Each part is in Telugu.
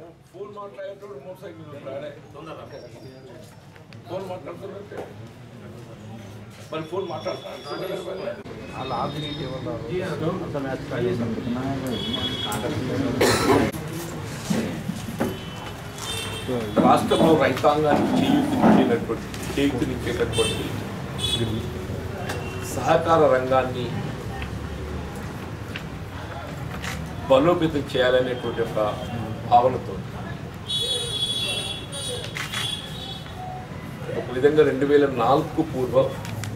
ఫోన్ మాట్లాడేటోడు మోటార్ సైకిల్ రాడే ఫోన్ మాట్లాడుతున్నట్టే మరి ఫోన్ మాట్లాడతాను వాళ్ళు ఆఫీస్కి ఇవ్వరు అంత మ్యాచ్ కాలేదు రాష్ట్రంలో రైతాంగానికి చేయూతనిచ్చేటటువంటి చేయూతనిచ్చేటటువంటి సహకార రంగాన్ని బలోపేతం చేయాలనేటువంటి ఒక భావనతో ఒక విధంగా రెండు వేల నాలుగుకు పూర్వం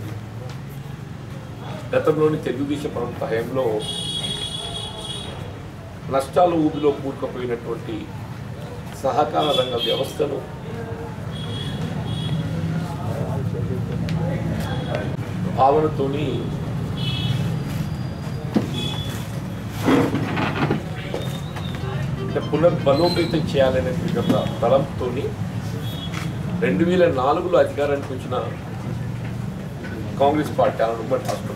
గతంలోని తెలుగుదేశం ప్రభుత్వ హయాంలో నష్టాల ఊబిలో కూరుకుపోయినటువంటి సహకార రంగ వ్యవస్థను భావనతోని అంటే పునర్బలోపేతం చేయాలనేటువంటి ఒక తలంతో రెండు వేల నాలుగులో అధికారానికి వచ్చిన కాంగ్రెస్ పార్టీ ఆ ఉమ్మడి హాస్పిటల్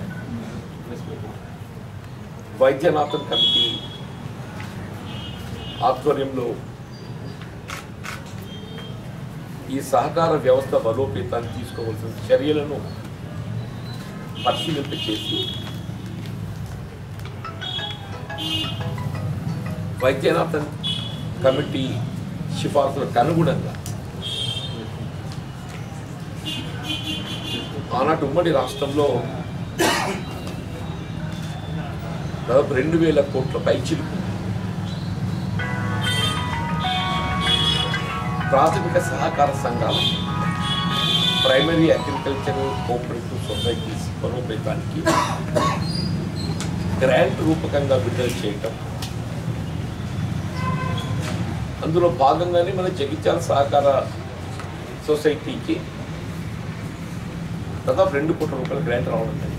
వైద్యనాథన్ కమిటీ ఆధ్వర్యంలో ఈ సహకార వ్యవస్థ బలోపేతాన్ని తీసుకోవాల్సిన చర్యలను పరిశీలింప చేసి వైద్యనాథన్ కమిటీ సిఫార్సులకు అనుగుణంగా ఆనాటి ఉమ్మడి రాష్ట్రంలో దాదాపు రెండు వేల కోట్ల పైచిలుకు ప్రాథమిక సహకార సంఘాలు ప్రైమరీ అగ్రికల్చరల్ కోఆపరేటివ్ సొసైటీస్ బలోపేతానికి గ్రాంట్ రూపకంగా విడుదల చేయటం అందులో భాగంగానే మన జగిత్యాల సహకార సొసైటీకి దాదాపు రెండు కోట్ల రూపాయల గ్రాంట్ రావడం జరిగింది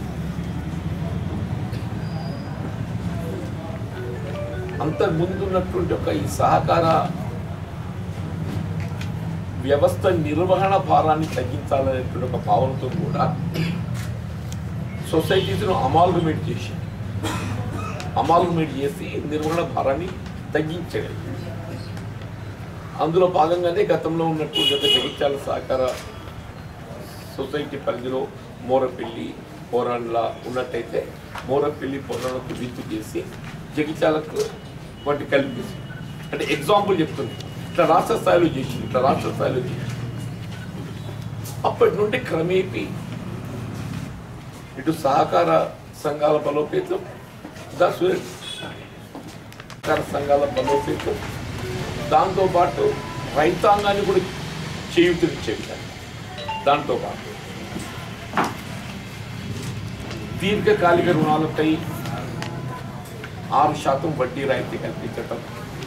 అంతకు ముందు ఉన్నటువంటి ఒక ఈ సహకార వ్యవస్థ నిర్వహణ భారాన్ని తగ్గించాలనేటువంటి ఒక భావనతో కూడా సొసైటీస్ను అమాల్గమేట్ చేసి అమాల్గమేట్ చేసి నిర్వహణ భారాన్ని తగ్గించగలిగింది అందులో భాగంగానే గతంలో ఉన్నటువంటి ఒక జగిత్యాల సహకార సొసైటీ పరిధిలో మోరపల్లి పోరాన్ల ఉన్నట్టయితే మోరపల్లి పోరాన్లకు విత్తు చేసి జగిత్యాలకు వాటి కల్పిస్తుంది అంటే ఎగ్జాంపుల్ చెప్తుంది ఇట్లా రాష్ట్ర స్థాయిలో చేసింది ఇట్లా రాష్ట్ర స్థాయిలో చేసింది అప్పటి నుండి క్రమేపీ ఇటు సహకార సంఘాల బలోపేతం దా సూర్య సహకార సంఘాల బలోపేతం దాంతోపాటు రైతాంగాన్ని కూడా చేయూతనిచ్చే విధంగా దాంతోపాటు దీర్ఘకాలిక రుణాలపై ఆరు శాతం వడ్డీ రాయితీ కల్పించటం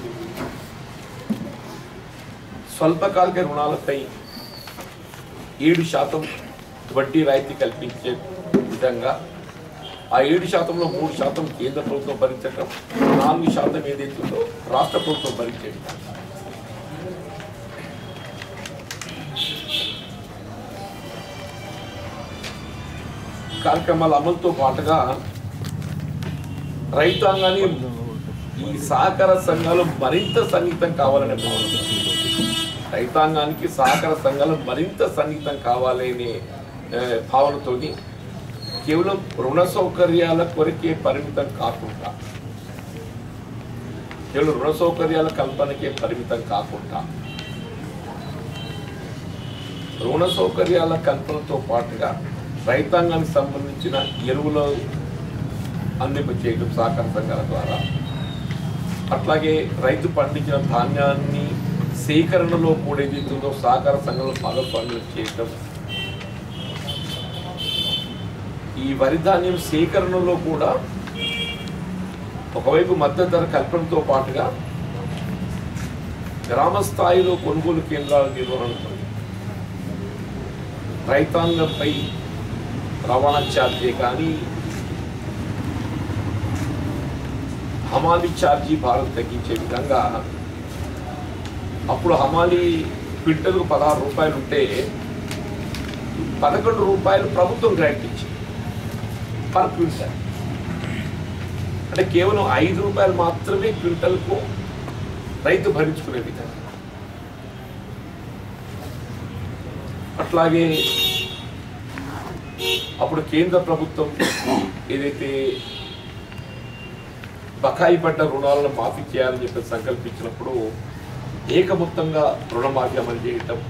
స్వల్పకాలిక రుణాలపై ఏడు శాతం వడ్డీ రాయితీ కల్పించే విధంగా ఆ ఏడు శాతంలో మూడు శాతం కేంద్ర ప్రభుత్వం భరించటం నాలుగు శాతం ఏదైతే ఉందో రాష్ట్ర ప్రభుత్వం భరించే విధంగా కార్యక్రమాల అమలుతో పాటుగా రైతాంగాన్ని ఈ సహకార సంఘాలు మరింత సన్నిహితం కావాలనే భావన రైతాంగానికి సహకార సంఘాలు మరింత సన్నిహితం కావాలనే ఆ, భావనతోని కేవలం రుణ సౌకర్యాల కొరకే పరిమితం కాకుండా కేవలం రుణ సౌకర్యాల కల్పనకే పరిమితం కాకుండా రుణ సౌకర్యాల కల్పనతో పాటుగా రైతాంగానికి సంబంధించిన ఎరువులు అందింప చేయడం సహకార సంఘాల ద్వారా అట్లాగే రైతు పండించిన ధాన్యాన్ని సేకరణలో కూడా ఏదైతుందో సహకార సంఘంలో భాగస్వామ్యం చేయడం ఈ వరి ధాన్యం సేకరణలో కూడా ఒకవైపు మద్దతు ధర కల్పనతో పాటుగా గ్రామ స్థాయిలో కొనుగోలు కేంద్రాల నిర్వహణతో రైతాంగంపై రవాణా ఛార్జీ కానీ హమాలీ ఛార్జీ భారం తగ్గించే విధంగా అప్పుడు హమాలీ క్వింటల్కు పదహారు రూపాయలు ఉంటే పదకొండు రూపాయలు ప్రభుత్వం గ్రాంట్ ఇచ్చింది పర్ క్వింటల్ అంటే కేవలం ఐదు రూపాయలు మాత్రమే క్వింటల్కు రైతు భరించుకునే విధంగా అట్లాగే అప్పుడు కేంద్ర ప్రభుత్వం ఏదైతే బకాయి పడ్డ రుణాలను మాఫీ చేయాలని చెప్పి సంకల్పించినప్పుడు ఏకమొత్తంగా రుణమాఫీ అమలు చేయటం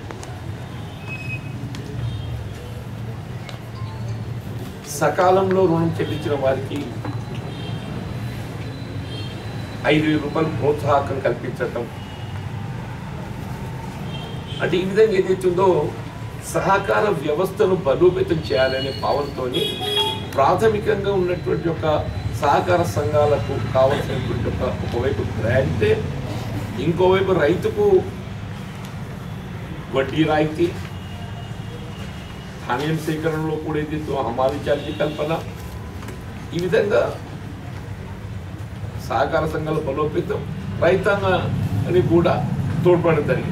సకాలంలో రుణం చెల్లించిన వారికి ఐదు వేల రూపాయలు ప్రోత్సాహకం కల్పించటం అంటే ఈ విధంగా ఏదైతుందో సహకార వ్యవస్థను బలోపేతం చేయాలనే భావంతో ప్రాథమికంగా ఉన్నటువంటి ఒక సహకార సంఘాలకు కావలసినటువంటి ఒక ఒకవైపు గ్రాంట్ ఇంకోవైపు రైతుకు వడ్డీ రాయితీ ధాన్యం సేకరణలో కూడా ఏదైతే హమాలి ఛార్జీ కల్పన ఈ విధంగా సహకార సంఘాల బలోపేతం రైతాంగాన్ని కూడా తోడ్పడడం జరిగింది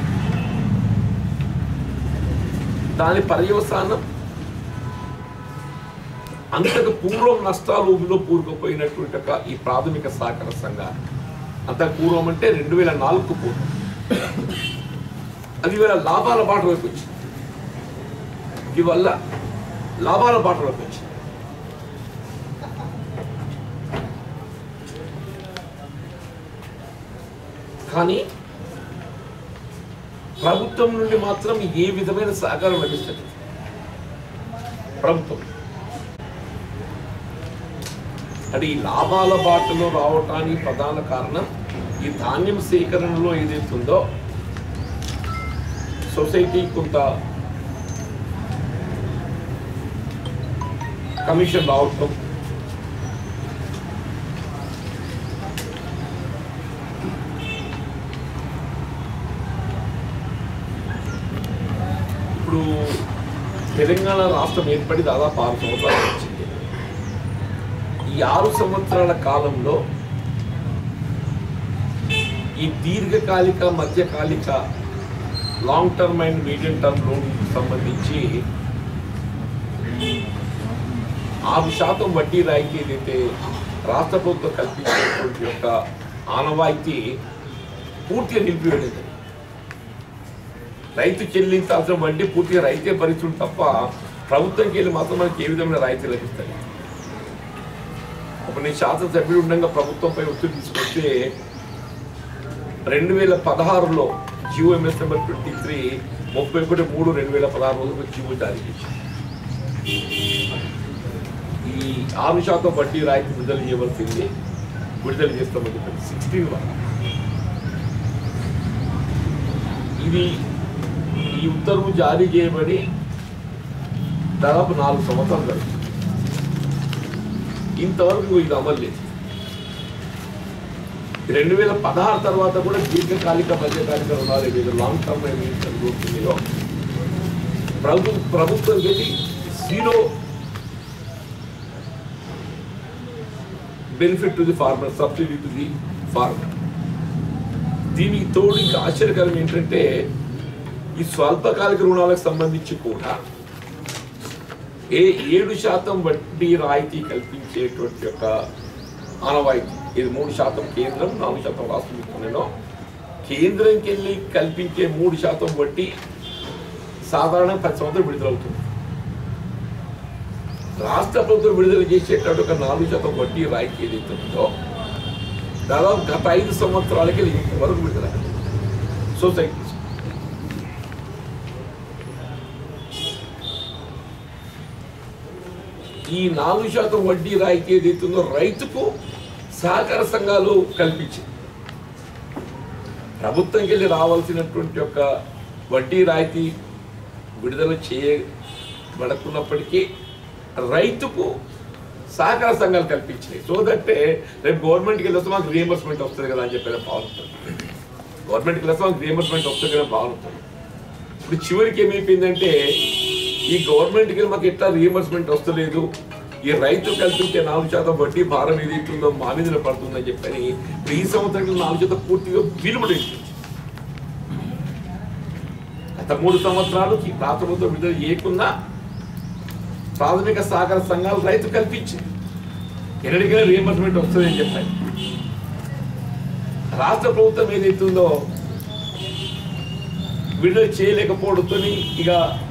దాని పర్యవసానం అంతకు పూర్వం నష్టాలు ఊబిలో కూరుకుపోయినటువంటి ఒక ఈ ప్రాథమిక సహకార సంఘాలు అంత పూర్వం అంటే రెండు వేల నాలుగు పూర్వం అది వేళ లాభాల బాట వైపు వచ్చింది ఇవల్ల లాభాల బాట వైపు వచ్చింది కానీ ప్రభుత్వం నుండి మాత్రం ఏ విధమైన సహకారం లభిస్తుంది ప్రభుత్వం అంటే ఈ లాభాల బాటలో రావటానికి ప్రధాన కారణం ఈ ధాన్యం సేకరణలో ఏదైతుందో సొసైటీ కొంత కమిషన్ రావటం ఇప్పుడు తెలంగాణ రాష్ట్రం ఏర్పడి దాదాపు ఆరు సంవత్సరాలు వచ్చింది ఈ ఆరు సంవత్సరాల కాలంలో ఈ దీర్ఘకాలిక మధ్యకాలిక long term and medium term loan సంబంధించి ఆరు శాతం వడ్డీ రాయితీ ఏదైతే రాష్ట్ర ప్రభుత్వం కల్పించినటువంటి యొక్క ఆనవాయితీ పూర్తిగా నిలిపివేయలేదు రైతు చెల్లించాల్సిన వడ్డీ పూర్తిగా రైతే భరిస్తుంది తప్ప ప్రభుత్వంకి వెళ్ళి మాత్రం మనకి ఏ విధమైన రాయితీ లభిస్తాయి అప్పుడు నేను శాసనసభ్యుడు ఉండగా ప్రభుత్వంపై ఒత్తిడి తీసుకొస్తే రెండు వేల పదహారులో GO MS number twenty three ముప్పై ఒకటి మూడు రెండు వేల పదహారు రోజులకు జియో జారీ చేసింది ఈ ఆరు శాతం వడ్డీ రాయితీ విడుదల చేయవలసింది విడుదల చేస్తామని చెప్పి సిక్స్టీన్ ఇది ఈ ఉత్తర్వు జారీ చేయబడి దాదాపు నాలుగు సంవత్సరాలు జరుగుతుంది ఇంతవరకు ఇది అమలు లేదు రెండు వేల పదహారు తర్వాత కూడా దీర్ఘకాలిక మధ్యకాలిక రుణాలు ఏదైతే లాంగ్ టర్మ్ ఉన్నాయో ప్రభు ప్రభుత్వం వెళ్ళి zero benefit to the farmer subsidy to the farmer దీనికి తోడు ఇంకా ఆశ్చర్యకరం ఏంటంటే ఈ స్వల్పకాలిక రుణాలకు సంబంధించి కూడా ఏ ఏడు శాతం వడ్డీ రాయితీ కల్పించేటువంటి యొక్క ఆనవాయితీ ఇది మూడు శాతం కేంద్రం నాలుగు శాతం రాష్ట్రం ఇస్తున్నాను కేంద్రంకి వెళ్ళి కల్పించే మూడు శాతం వడ్డీ సాధారణంగా ప్రతి సంవత్సరం విడుదలవుతుంది రాష్ట్ర ప్రభుత్వం విడుదల చేసేటట్టు ఒక నాలుగు శాతం వడ్డీ రాయితీ ఏదైతే ఉందో దాదాపు గత ఐదు సంవత్సరాలకి ఇది ఇంతవరకు విడుదల సొసైటీస్ ఈ నాలుగు శాతం వడ్డీ రాయితీ ఏదైతుందో రైతుకు సహకార సంఘాలు కల్పించింది ప్రభుత్వంకి వెళ్ళి రావాల్సినటువంటి ఒక వడ్డీ రాయితీ విడుదల చేయబడుతున్నప్పటికీ రైతుకు సహకార సంఘాలు కల్పించినాయి సో దట్టే రేపు గవర్నమెంట్కి వెళ్ళి వస్తే మాకు రియంబర్స్మెంట్ వస్తుంది కదా అని చెప్పేది భావన ఉంటుంది గవర్నమెంట్కి వెళ్ళి వస్తే మాకు రియంబర్స్మెంట్ వస్తుంది కదా భావన ఉంటుంది ఇప్పుడు చివరికి ఏమైపోయిందంటే ఈ గవర్నమెంట్కి మాకు ఎట్లా రియంబర్స్మెంట్ వస్తలేదు ఈ రైతు కల్పించే నాలుగు శాతం వడ్డీ భారం ఏదైతుందో మా మీద పడుతుందని చెప్పని ఇప్పుడు ఈ సంవత్సరం నాలుగు శాతం పూర్తిగా విలువడి గత మూడు సంవత్సరాలు ఈ రాష్ట్రంతో విడుదల చేయకుండా ప్రాథమిక సహకార సంఘాలు రైతు కల్పించింది ఎన్నటికైనా రియంబర్స్మెంట్ వస్తుందని చెప్పాయి రాష్ట్ర ప్రభుత్వం ఏదైతుందో విడుదల చేయలేకపోవడంతో ఇక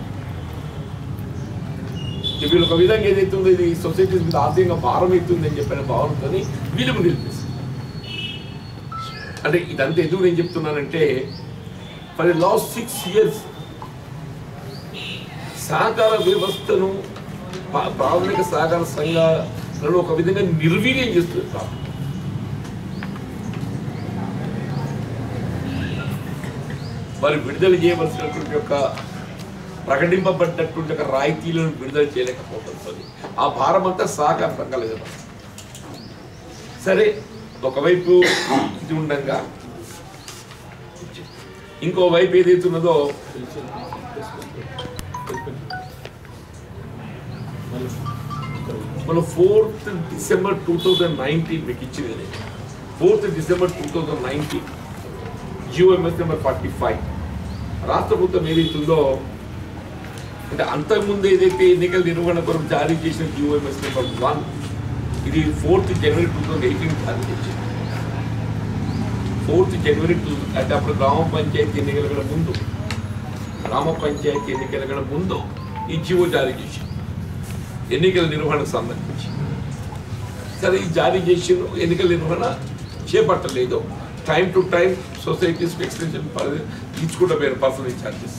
వీళ్ళు ఒక విధంగా ఏదైతుందో ఇది సొసైటీ మీద ఆర్థికంగా భారం అవుతుంది అని చెప్పిన భావనతో వీళ్ళు నిలిపేస్తారు అంటే ఇదంతా ఎందుకు నేను చెప్తున్నానంటే ఫర్ లాస్ట్ సిక్స్ ఇయర్స్ సహకార వ్యవస్థను పా- ప్రాథమిక సహకార సంఘాలను ఒక విధంగా నిర్వీర్యం చేస్తుంది ప్రభుత్వం. వారు విడుదల చేయవలసినటువంటి యొక్క ప్రకటింపబడ్డటువంటి ఒక రాయితీలను విడుదల చేయలేకపోతుంది ఆ భారం అంతా సహకార సంఘాల మీద పడుతుంది. సరే ఒకవైపు ఇది ఉండగా ఇంకో వైపు ఏదైతే ఉన్నదో మన fourth December two thousand nineteen మీకు ఇచ్చింది fourth December two thousand nineteen GO MS number forty five రాష్ట్ర ప్రభుత్వం ఏదైతుందో అంటే అంతకుముందు ఏదైతే ఎన్నికల నిర్వహణ కొరకు జారీ చేసిన జియోఎంఎస్ నెంబర్ వన్ ఇది fourth January two thousand eighteen జారీ చేసింది ఫోర్త్ జనవరి టూ అంటే అప్పుడు గ్రామ పంచాయతీ ఎన్నికల కన్నా ముందు గ్రామ పంచాయతీ ఎన్నికల కన్నా ముందు ఈ జియో జారీ చేసింది ఎన్నికల నిర్వహణకు సంబంధించి సరే ఈ జారీ చేసిన ఎన్నికల నిర్వహణ చేపట్టలేదు time to time societies extension ఇచ్చుకుంటూ పోయారు పర్సనల్ ఛార్జెస్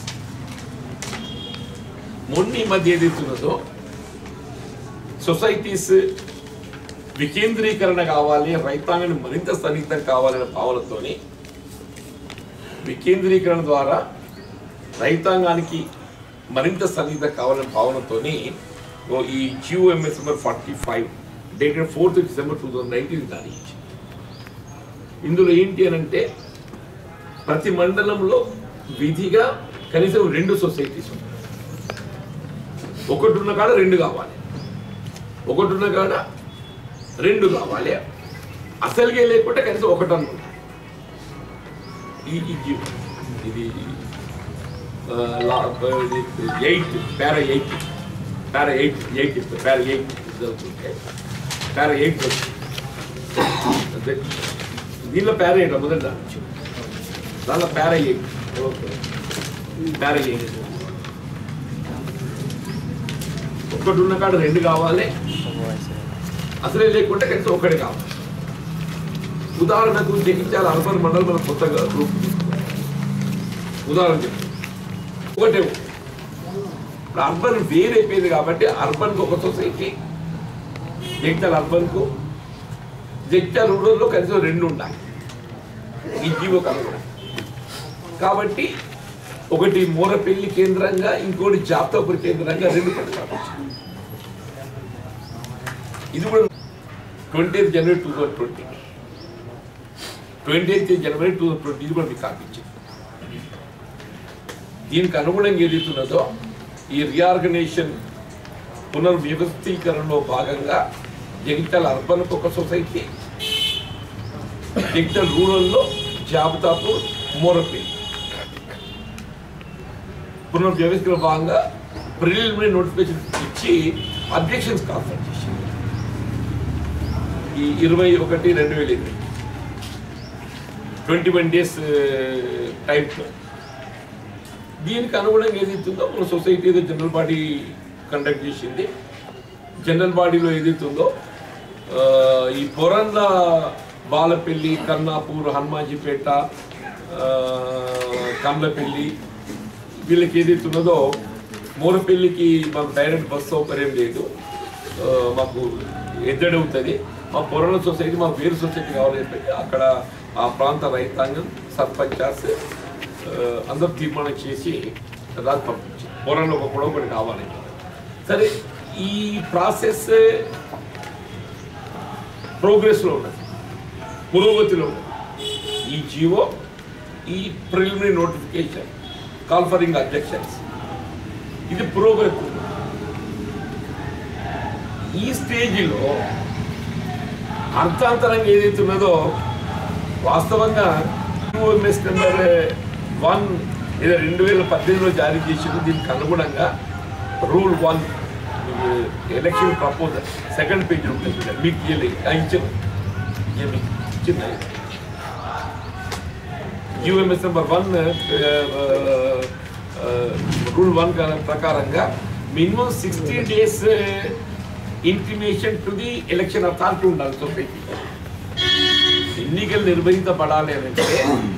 మొన్న ఈ మధ్య ఏదైతే ఉన్నదో సొసైటీస్ వికేంద్రీకరణ కావాలి రైతాంగాన్ని మరింత సన్నిహితం కావాలనే భావనతోని వికేంద్రీకరణ ద్వారా రైతాంగానికి మరింత సన్నిహితం కావాలనే భావనతోని ఓ ఈ GO MS number forty five dated fourth December two thousand nineteen జారీ చేసింది. ఇందులో ఏంటి అని అంటే ప్రతి మండలంలో విధిగా కనీసం రెండు సొసైటీస్ ఉంటాయి ఒకటి ఉన్న కాడ రెండు కావాలి ఒకటి ఉన్న కాడ రెండు కావాలి అసలుగే లేకుంటే కనీసం ఒకటి అనుకుంటా ఈ ఈ జీ- ఇది eight para eight para eight eight para eight జరుగుతుంటే పారా ఎయిట్ అంతే దీనిలో పారా ఎయిట్ మొదటి దాని నుంచి దానిలో పారా ఎయిట్ పారా ఎయిట్ ఒకటి ఉన్న కాడ రెండు కావాలి అసలే లేకుంటే కనీసం ఒకటి కావాలి ఉదాహరణకు జగించాల అర్బన్ మండలం మనం కొత్తగా రూపు తీసుకున్నాం ఉదాహరణ చెప్తాను ఒకటే ఉంది. ఇప్పుడు అర్బన్ వేరైపోయింది కాబట్టి అర్బన్కి ఒక సొసైటీ జగిత్యాల అర్బన్కు జగిత్యాల రూరల్లో కనీసం రెండు ఉండాలి ఈ జీవో కనుగొన కాబట్టి ఒకటి మూరపల్లి కేంద్రంగా ఇంకోటి జాతపురి కేంద్రంగా రెండు ప్రతిపాదించారు ఇది కూడా twenty January two thousand twenty twenty eighth January two thousand twenty ఇది కూడా మీకు కాపించింది దీనికి అనుగుణంగా ఏదైతున్నదో ఈ రియార్గనైజేషన్ పునర్వ్యవస్థీకరణలో భాగంగా జగిత్యాల అర్బన్కు ఒక సొసైటీ జగిత్యాల రూరల్లో జాబితాపూర్ మోరపల్లి పునర్వ్యవస్థలో భాగంగా ప్రిలిమినరీ నోటిఫికేషన్ ఇచ్చి అబ్జెక్షన్స్ కాన్ఫర్ చేసింది ఈ ఇరవై ఒకటి రెండు వేల ఇరవై ట్వంటీ వన్ డేస్ టైంలో దీనికి అనుగుణంగా ఏదైతుందో మన సొసైటీ ఏదో జనరల్ బాడీ కండక్ట్ చేసింది జనరల్ బాడీలో ఏదైతుందో ఆ, ఈ పొరంల బాలపల్లి కన్నాపూర్ హనుమాజీపేట ఆ, కమ్లపల్లి వీళ్ళకి ఏదైతే ఉన్నదో మూరపల్లికి మాకు డైరెక్ట్ బస్ సౌకర్యం లేదు ఆ, మాకు ఎద్దడి అవుతుంది మా పొరంల సొసైటీ మాకు వేరు సొసైటీ కావాలని చెప్పి అక్కడ ఆ ప్రాంత రైతాంగం సర్పంచాస్ ఆ, అందరూ తీర్మానం చేసి రాజు పంపించారు పొరంలో ఒక కూడా ఒకటి కావాలని సరే ఈ ప్రాసెస్ ప్రోగ్రెస్లో ఉన్నది పురోగతిలో ఉన్నది ఈ జీవో ఈ ప్రిలిమినరీ నోటిఫికేషన్ కాల్ఫరింగ్ అబ్జెక్షన్స్ ఇది పురోగతి ఉన్నది. ఈ స్టేజిలో అర్థాంతరంగా ఏదైతే ఉన్నదో వాస్తవంగా యూఎంఎస్ నెంబర్ వన్ ఏదో రెండు వేల పద్దెనిమిదిలో జారీ చేసింది దీనికి అనుగుణంగా rule one election proposal second page ఉంటుంది మీకు ఇయ్యలేదు. ఆ, ఇచ్చాను ఇయ్య మీకు ఇచ్చింది GO MS number one rule one ప్రకారంగా minimum sixty days intimation to the election authority ఉండాలి సొసైటీ ఎన్నికలు నిర్వహించబడాలి అని అంటే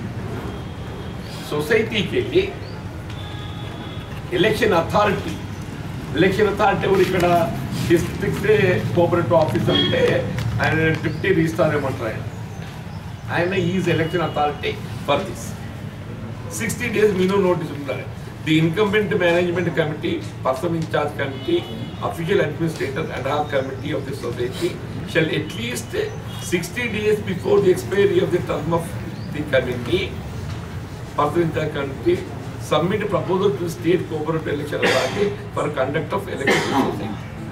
సొసైటీకి వెళ్ళి ఎలక్షన్ అథారిటీ ఎలక్షన్ అథారిటీ ఎవరు ఇక్కడ డిస్ట్రిక్ట్ కోఆపరేటివ్ ఆఫీసర్ అంటే ఆయన డిప్యూటీ రిజిస్టార్ ఏమంటారు ఆయన ఆయన is election authority for this sixty days minimum notice ఉండాలి the incumbent management committee person in charge committee official administrator ad hoc committee of the society shall at least sixty days before the expiry of the term of the committee person in charge committee submit proposal to state cooperative election authority for conduct of election in society.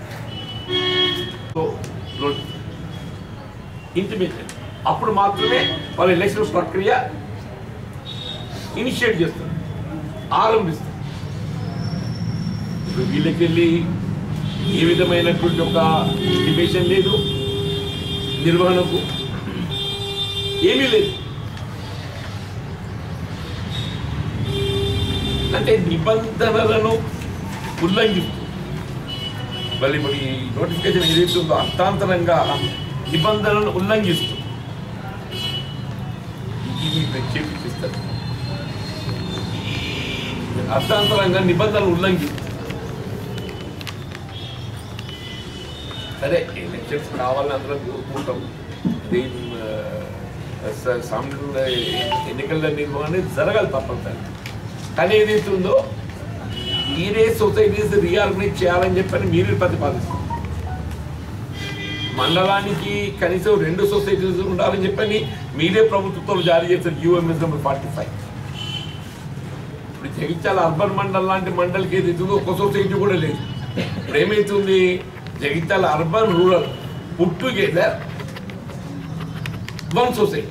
So, intimation అప్పుడు మాత్రమే వాళ్ళ ఎలక్షన్ ప్రక్రియ ఇనిషియేట్ చేస్తారు ఆరంభిస్తారు ఇప్పుడు వీళ్ళకి వెళ్ళి ఏ విధమైనటువంటి ఒక ఇంటిమేషన్ లేదు నిర్వహణకు ఏమీ లేదు అంటే నిబంధనలను ఉల్లంఘిస్తూ మళ్ళీ మరి నోటిఫికేషన్ ఏదైతే ఉందో అర్థాంతరంగా నిబంధనలను ఉల్లంఘిస్తూ ఇది ప్రక్షేపిస్తారు అర్థాంతరంగా నిబంధనలు ఉల్లంఘిస్తూ సరే ఎలక్షన్స్ కావాలని అందరం కోరుకుంటాం దీని ఆ, స- సమ్ ఎన్నికల నిర్వహణ జరగాలి తప్పనిసరి కానీ ఏదైతే ఉందో మీరే సొసైటీస్ రీఆర్గనైజ్ చేయాలని చెప్పని మీరే ప్రతిపాదిస్తారు మండలానికి కనీసం రెండు సొసైటీస్ ఉండాలని చెప్పని మీరే ప్రభుత్వంతో జారీ చేస్తారు యూఎంఎస్ నెంబర్ ఫార్టీ ఫైవ్ ఇప్పుడు జగిత్యాల అర్బన్ మండల్ లాంటి మండలికి ఏది ఉందో ఒక సొసైటీ కూడా లేదు ఇప్పుడు ఏమైతుంది Jagtial urban rural put together one society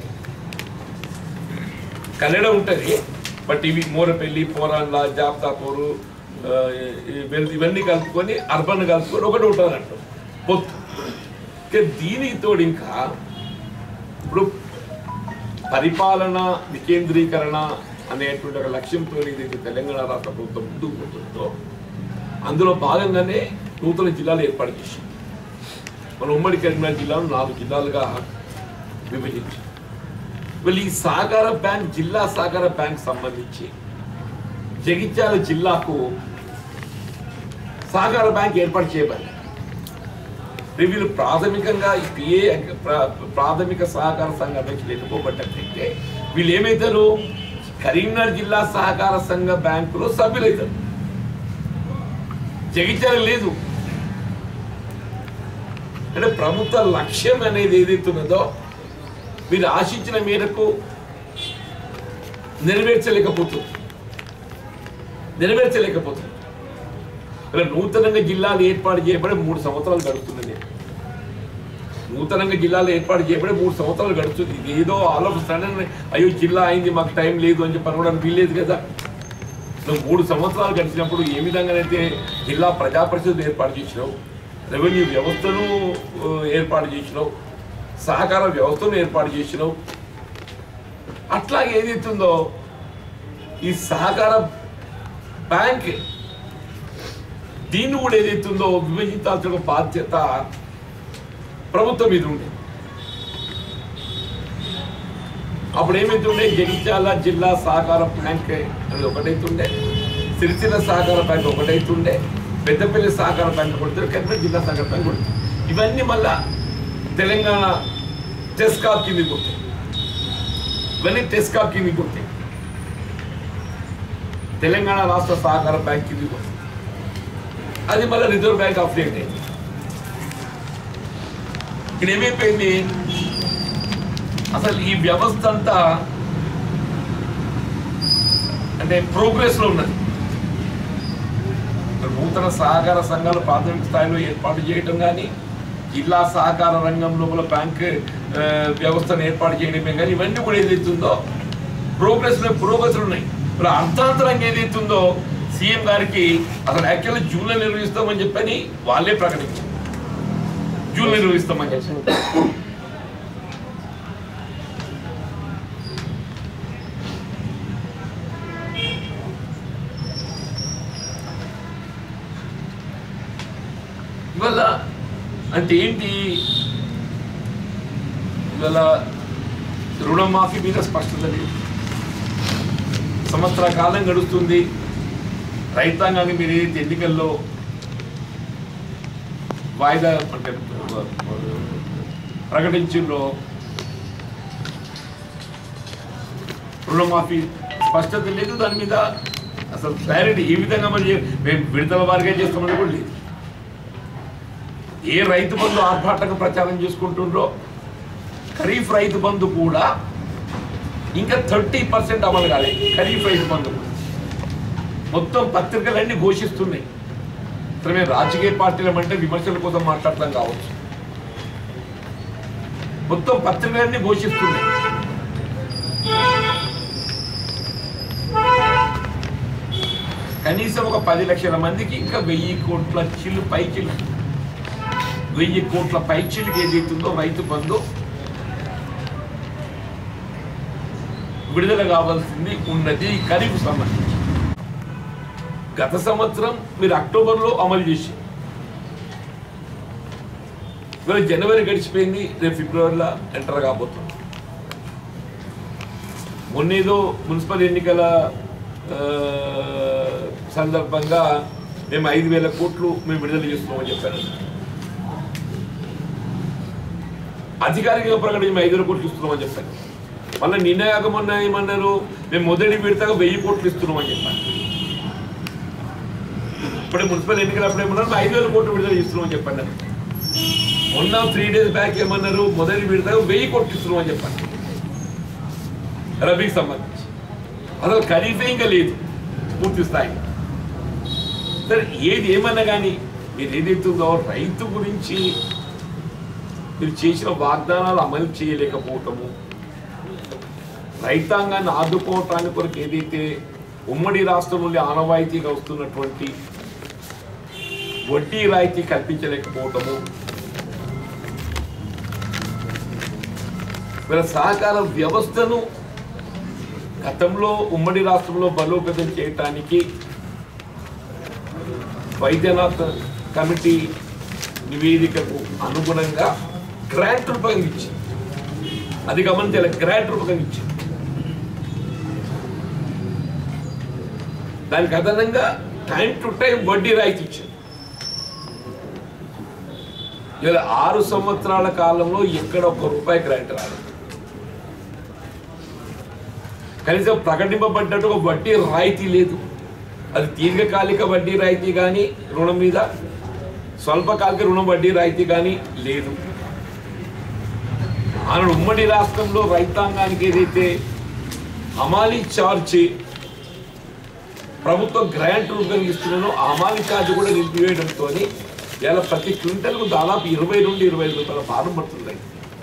కన్నడ ఉంటుంది బట్ ఇవి మోరపల్లి పోరాన్ల జాబ్తాపూరు ఆ, ఇవి- ఇవన్నీ కలుపుకొని అర్బన్ కలుపుకొని ఒకటి ఉంటారంట పొత్తు ఇక దీనికి తోడు ఇంకా ఇప్పుడు పరిపాలన వికేంద్రీకరణ అనేటువంటి ఒక లక్ష్యంతో ఏదైతే తెలంగాణ రాష్ట్ర ప్రభుత్వం ముందుకు పోతుందో అందులో భాగంగానే నూతన జిల్లాలు ఏర్పాటు చేసింది మన ఉమ్మడి కరీంనగర్ జిల్లాను నాలుగు జిల్లాలుగా విభజించి వీళ్ళు ఈ సహకార బ్యాంక్ జిల్లా సహకార బ్యాంక్ సంబంధించి జగిత్యాల జిల్లాకు సహకార బ్యాంక్ ఏర్పాటు చేయబడింది వీళ్ళు ప్రాథమికంగా ఈ పిఏ ప్రా- ప్రాథమిక సహకార సంఘ అధ్యక్షులు ఎన్నుకోబడ్డట్లయితే వీళ్ళు ఏమవుతారు కరీంనగర్ జిల్లా సహకార సంఘ బ్యాంకులో సభ్యులవుతారు జగిత్యాల లేదు అంటే ప్రభుత్వ లక్ష్యం అనేది ఏదైతే ఉన్నదో మీరు ఆశించిన మేరకు నెరవేర్చలేకపోతుంది నెరవేర్చలేకపోతుంది ఇక్కడ నూతనంగా జిల్లాలు ఏర్పాటు చేయబడి మూడు సంవత్సరాలు గడుస్తున్నది నూతనంగా జిల్లాలు ఏర్పాటు చేయబడి మూడు సంవత్సరాలు గడుస్తుంది ఇది ఏదో ఆల్ ఆఫ్ సడన్ అయ్యో జిల్లా అయింది మాకు టైం లేదు అని చెప్పి అనుకోవడానికి వీల్లేదు కదా నువ్వు మూడు సంవత్సరాలు గడిచినప్పుడు ఏ విధంగానైతే జిల్లా ప్రజా పరిషత్ ఏర్పాటు చేసినావు రెవెన్యూ వ్యవస్థను ఆ, ఏర్పాటు చేసినావు సహకార వ్యవస్థను ఏర్పాటు చేసినావు అట్లాగే ఏదైతుందో ఈ సహకార బ్యాంక్ దీన్ని కూడా ఏదైతుందో విభజించాల్సిన బాధ్యత ప్రభుత్వం మీద ఉంది అప్పుడు ఏమైతుండే జగిత్యాల జిల్లా సహకార బ్యాంక్ అనేది ఒకటైతుండే సిరిసిల్ల సహకార బ్యాంక్ ఒకటైతుండే పెద్దపల్లి సహకార బ్యాంక్ కొడుతుంది కరీంనగర్ జిల్లా సహకార బ్యాంక్ కొడుతుంది ఇవన్నీ మళ్ళా తెలంగాణ టెస్కాప్ కింద కొట్టాయి ఇవన్నీ టెస్కాప్ కింద కొట్టాయి తెలంగాణ రాష్ట్ర సహకార బ్యాంక్ కింద కొట్టాయి అది మళ్ళీ రిజర్వ్ బ్యాంక్ ఆఫ్ ఇండియా అయింది ఇక్కడ ఏమైపోయింది అసలు ఈ వ్యవస్థ అంతా అంటే ప్రోగ్రెస్ లో ఉన్నది ఇక్కడ నూతన సహకార సంఘాలు ప్రాథమిక స్థాయిలో ఏర్పాటు చేయడం కానీ జిల్లా సహకార రంగం లోపల బ్యాంక్ ఆ, వ్యవస్థను ఏర్పాటు చేయడమే కానీ ఇవన్నీ కూడా ఏదైతుందో ప్రోగ్రెస్ లో ప్రోగ్రెస్ ఉన్నాయి ఇప్పుడు అర్థాంతరంగా ఏదైతుందో సీఎం గారికి అసలు యాక్చువల్లీ జూన్లో నిర్వహిస్తామని చెప్పని వాళ్ళే ప్రకటించారు జూన్ నిర్వహిస్తామని చెప్పి అంటే ఏంటి ఇవాళ రుణమాఫీ మీద స్పష్టత లేదు సంవత్సర కాలం గడుస్తుంది రైతాంగాన్ని మీరు ఏదైతే ఎన్నికల్లో వాయిదా అంటే ప్రకటించిందో రుణమాఫీ స్పష్టత లేదు దాని మీద అసలు క్లారిటీ ఏ విధంగా మరి మేము విడతల వారిగా చేస్తామని కూడా లేదు ఏ రైతు బంధు ఆర్భాటక ప్రచారం చేసుకుంటుండ్రో ఖరీఫ్ రైతు బంధు కూడా ఇంకా థర్టీ పర్సెంట్ అమలు కాలేదు ఖరీఫ్ రైతు బంధు కూడా. మొత్తం పత్రికలన్నీ ఘోషిస్తున్నాయి సరే మేము రాజకీయ పార్టీలం అంటే విమర్శల కోసం మాట్లాడతాం కావచ్చు మొత్తం పత్రికలన్నీ ఘోషిస్తున్నాయి కనీసం ఒక పది లక్షల మందికి ఇంకా వెయ్యి కోట్ల చిల్లు పైచిలు వెయ్యి కోట్ల పైచిలుకి ఏదైతుందో రైతు బంధు విడుదల కావాల్సింది ఉన్నది ఖరీఫ్ సంబంధించి గత సంవత్సరం మీరు అక్టోబర్లో అమలు చేసి ఇవాళ జనవరి గడిచిపోయింది రేపు ఫిబ్రవరిలో ఎంటర్ కాబోతుంది మొన్నేదో మున్సిపల్ ఎన్నికల ఆ, సందర్భంగా మేము ఐదు వేల కోట్లు మేము విడుదల చేస్తున్నామని చెప్పారు అధికారికంగా ప్రకటన మేము ఐదు వేల కోట్లు ఇస్తున్నామని చెప్పారు మళ్ళీ నిన్న కాక మొన్న ఏమన్నారు మేము మొదటి విడతగా వెయ్యి కోట్లు ఇస్తున్నామని చెప్పారు ఇప్పుడే మున్సిపల్ ఎన్నికలప్పుడు ఏమన్నారు మేము ఐదు వేల కోట్లు విడుదల చేస్తున్నామని చెప్పాను మొన్న త్రీ డేస్ బ్యాక్ ఏమన్నారు మొదటి విడతగా వెయ్యి కోట్లు ఇస్తున్నామని చెప్పారు రబీకి సంబంధించి అసలు ఖరీఫే ఇంకా లేదు పూర్తి స్థాయి సరే ఏది ఏమన్నా కానీ మీరు ఏదైతుందో రైతు గురించి మీరు చేసిన వాగ్దానాలు అమలు చేయలేకపోవటము రైతాంగాన్ని ఆదుకోవటానికి కొరకు ఏదైతే ఉమ్మడి రాష్ట్రం నుండి ఆనవాయితీగా వస్తున్నటువంటి వడ్డీ రాయితీ కల్పించలేకపోవటము వీళ్ళ సహకార వ్యవస్థను గతంలో ఉమ్మడి రాష్ట్రంలో బలోపేతం చేయటానికి వైద్యనాథ్ కమిటీ నివేదికకు అనుగుణంగా గ్రాంట్ రూపంగా ఇచ్చింది అది గమనించాలి గ్రాంట్ రూపంగా ఇచ్చింది దానికి అదనంగా టైం టు టైం వడ్డీ రాయితీ ఇచ్చింది ఇలా ఆరు సంవత్సరాల కాలంలో ఎక్కడ ఒక్క రూపాయి గ్రాంట్ రాలేదు కనీసం ప్రకటింపబడ్డట్టు ఒక వడ్డీ రాయితీ లేదు అది దీర్ఘకాలిక వడ్డీ రాయితీ కానీ రుణం మీద స్వల్పకాలిక రుణం వడ్డీ రాయితీ కానీ లేదు ఆనాడు ఉమ్మడి రాష్ట్రంలో రైతాంగానికి ఏదైతే హమాలీ ఛార్జ్ ప్రభుత్వం గ్రాంట్ రూపంగా ఇస్తున్నానో ఆ హమాలీ ఛార్జ్ కూడా నిలిపివేయడంతో ఇలా ప్రతి క్వింటల్కు దాదాపు ఇరవై నుండి ఇరవై ఐదు రూపాయల భారం పడుతుంది రైతు.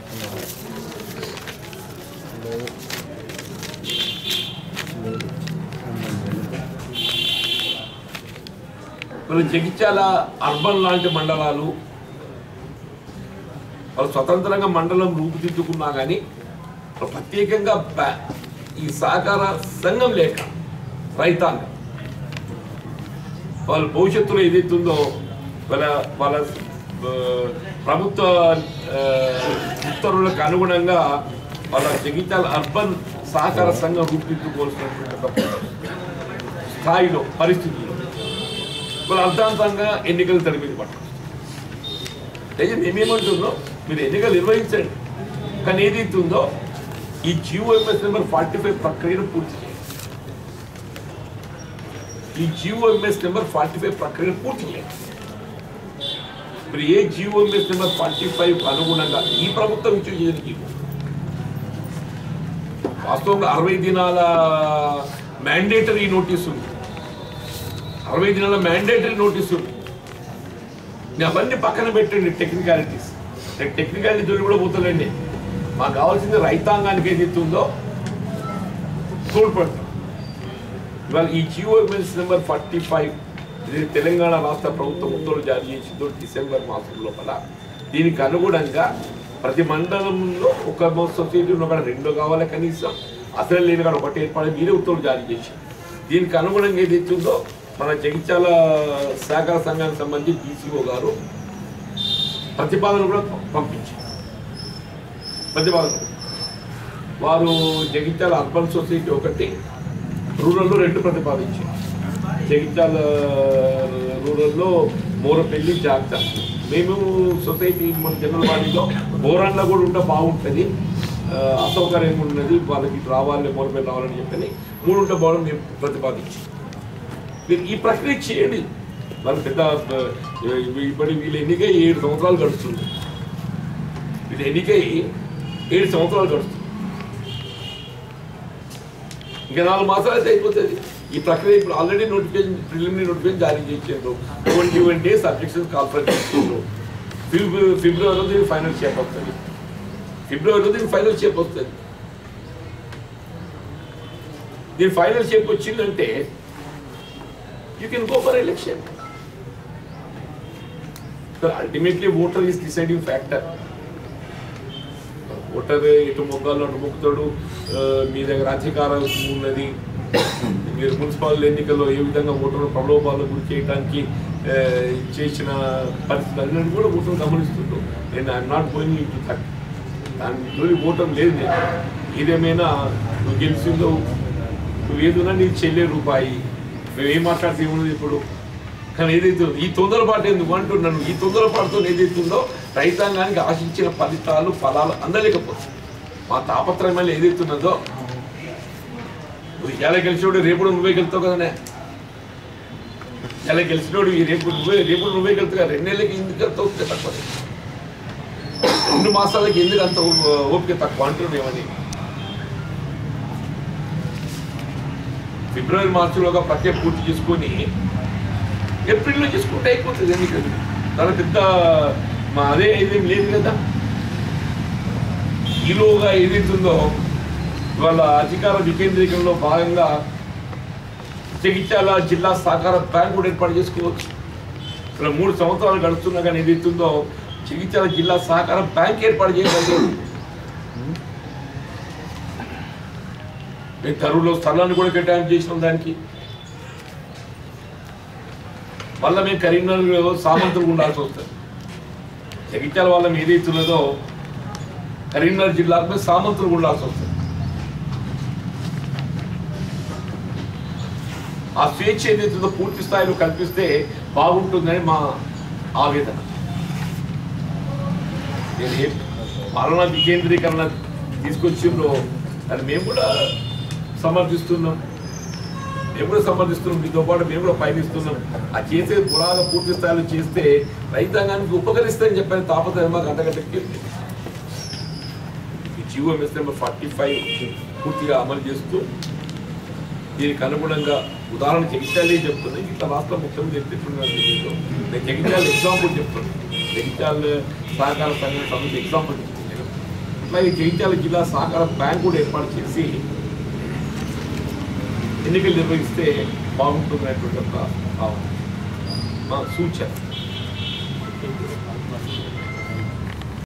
ఇప్పుడు జగిత్యాల అర్బన్ లాంటి మండలాలు వాళ్ళు స్వతంత్రంగా మండలం రూపుదిద్దుకున్నా కానీ ప్రత్యేకంగా బ్యా- ఈ సహకార సంఘం లేక రైతాంగం వాళ్ళ భవిష్యత్తులో ఏదైతే ఉందో వాళ్ళ వాళ్ళ ఆ, ప్రభుత్వ ఆ, ఉత్తర్వులకు అనుగుణంగా వాళ్ళ జగిత్యాల అర్బన్ సహకార సంఘం రూపుదిద్దుకోవాల్సినటువంటి ఒక స్థాయిలో పరిస్థితుల్లో వాళ్ళు అర్థాంతంగా ఎన్నికలు తరిమిది పట్టారు అయితే మేమేమంటున్నాం మీరు ఎన్నికలు నిర్వహించండి కానీ ఏదైతే ఉందో ఈ జియోఎంఎస్ నెంబర్ ఫార్టీ ఫైవ్ ప్రక్రియను పూర్తి చేయండి ఈ జియోఎంఎస్ నెంబర్ ఫార్టీ ఫైవ్ ప్రక్రియను పూర్తి చేయండి మరి ఏ జియోఎంఎస్ నెంబర్ ఫార్టీ ఫైవ్ అనుగుణంగా ఈ ప్రభుత్వం ఇచ్చిన చేసిన జీవో వాస్తవంగా అరవై దినాల మ్యాండేటరీ నోటీస్ ఉంది అరవై దినాల మ్యాండేటరీ నోటీస్ ఉంది నేను అవన్నీ పక్కన పెట్టండి టెక్నికాలిటీస్ నేను టెక్నికాలిటీ జోలి కూడా పోతలేండి మాకు కావాల్సింది రైతాంగానికి ఏదైతే ఉందో తోడ్పడతాం ఇవాళ ఈ జియోఎంఎస్ నెంబర్ ఫార్టీ ఫైవ్ ఇది తెలంగాణ రాష్ట్ర ప్రభుత్వం ఉత్తర్వులు జారీ చేసిందో డిసెంబర్ మాసం లోపల దీనికి అనుగుణంగా ప్రతి మండలంలో ఒక సొసైటీ ఉన్న కాడ రెండు కావాలి కనీసం అసలు లేని కాడ ఒకటి ఏర్పడి మీరే ఉత్తర్వులు జారీ చేసి దీనికి అనుగుణంగా ఏదైతే ఉందో మన జగిత్యాల సహకార సంఘానికి సంబంధించి డీసీఓ గారు ప్రతిపాదన కూడా పంపించారు ప్రతిపాదన వారు జగిత్యాల అర్బన్ సొసైటీ ఒకటి రూరల్లో రెండు ప్రతిపాదించారు జగిత్యాల రూరల్లో మోరపల్లి జాగ్రత్త మేము సొసైటీ మన జనరల్ బాడీలో బోరాన్లో కూడా ఉంటే బాగుంటుంది ఆ, అసౌకర్యం ఉన్నది వాళ్ళకి ఇటు రావాలి మోరపల్లి రావాలని చెప్పని మూడు ఉంటే బాగుంది మేము ప్రతిపాదించాం మీరు ఈ ప్రక్రియ చేయండి వాళ్ళు పెద్ద ఆ, ఇప్పటి వీళ్ళు ఎన్నికై ఏడు సంవత్సరాలు గడుస్తుంది వీళ్ళు ఎన్నికై ఏడు సంవత్సరాలు గడుస్తుంది ఇంకా నాలుగు మాసాలు అయితే అయిపోతుంది ఈ ప్రక్రియ ఇప్పుడు ఆల్రెడీ నోటిఫికేషన్ ప్రిలిమినరీ నోటిఫికేషన్ జారీ చేసారు twenty one days objection conference చేసిండ్రు ఫిబ్రవరి ఫిబ్రవరిలో దీనికి ఫైనల్ షేప్ వస్తుంది ఫిబ్రవరిలో దీనికి ఫైనల్ షేప్ వస్తుంది దీని ఫైనల్ షేప్ వచ్చిందంటే you can go for election ultimately voter is deciding factor voter ఎటు మొగ్గాల్లో అటు మొక్కుతాడు ఆ, మీ దగ్గర అధికారం ఉన్నది మీరు మున్సిపల్ ఎన్నికల్లో ఏ విధంగా ఓటర్ ప్రలోభాలు గురి చేయడానికి ఆ, చేసిన పరిస్థితి అన్నీ కూడా ఓటర్ గమనిస్తుంటాం నేను I'm not going in to third దాని ఓటర్ లేదు నేను ఏదేమైనా నువ్వు గెలిచిందో నువ్వు ఏదైనా నీ చెల్లే రూపాయి మేము ఏం మాట్లాడితే ఏమున్నది ఇప్పుడు కానీ ఏదైతే ఈ తొందరపాటు ఎందుకు అంటున్నాను ఈ తొందరపాటుతో ఏదైతుందో రైతాంగానికి ఆశించిన ఫలితాలు ఫలాలు అందలేకపోతుంది మా తాపత్రయం వల్ల ఏదైతున్నదో నువ్వు ఇలా గెలిచినోడు రేపు నువ్వే గెలుతావు కదనే ఇలా గెలిచినోడు ఈ రేపు నువ్వే రేపు నువ్వే గెలుతావు కదా రెండు నెలలకి ఎందుకు వెళ్తావు ఓపిక తక్కువ రెండు మాసాలకి ఎందుకు అంత ఓ- ఓపిక తక్కువ అంటున్నామని ఫిబ్రవరి మార్చిలోగా ప్రత్యేక పూర్తి చేసుకొని ఏప్రిల్లో చేసుకుంటే అయిపోతుంది ఎన్నికలు చాలా పెద్ద మా అదే ఇదేం లేదు కదా ఈలోగా ఏదైతుందో ఇవాళ అధికార వికేంద్రీకరణలో భాగంగా జగిత్యాల జిల్లా సహకార బ్యాంక్ కూడా ఏర్పాటు చేసుకోవచ్చు ఇక్కడ మూడు సంవత్సరాలు గడుస్తున్నా కానీ ఏదైతుందో జగిత్యాల జిల్లా సహకార బ్యాంక్ ఏర్పాటు చేయగలిగేది మేము తరువులో స్థలాన్ని కూడా కేటాయింపు చేసినాం దానికి మళ్ళీ మేము కరీంనగర్ సామంతులు ఉండాల్సి వస్తుంది జగిత్యాల వాళ్ళం ఏదైతే ఉన్నదో కరీంనగర్ జిల్లాకు మేము సామంతులు ఉండాల్సి వస్తుంది ఆ స్వేచ్ఛ ఏదైతుందో పూర్తి స్థాయిలో కల్పిస్తే బాగుంటుందని మా ఆవేదన నేను ఏ పాలనా వికేంద్రీకరణ తీసుకొచ్చిండ్రో అది మేము కూడా సమర్థిస్తున్నాం మేము కూడా సమర్థిస్తున్నాం మీతో పాటు మేము కూడా పయనిస్తున్నాం ఆ చేసే పురాణ పూర్తి స్థాయిలో చేస్తే రైతాంగానికి ఉపకరిస్తాయని చెప్పని తాపత్రయం మాకు అంతకంటే ఈ జీవోఎంఎస్ నెంబర్ ఫార్టీ ఫైవ్ పూర్తిగా అమలు చేస్తూ దీనికి అనుగుణంగా ఉదాహరణ జగిత్యాలే చెప్తుంది ఇట్లా రాష్ట్ర ముఖ్యమంత్రి చెప్తున్నాను నేను జగిత్యాల ఎగ్జాంపుల్ చెప్తున్నాను జగిత్యాల సహకార సంఘం సమితి ఎగ్జాంపుల్ చెప్తున్నాను అట్లాగే జగిత్యాల జిల్లా సహకార బ్యాంక్ కూడా ఏర్పాటు చేసి ఎన్నికలు నిర్వహిస్తే బాగుంటుందనేటువంటి ఒక భావన మా సూచన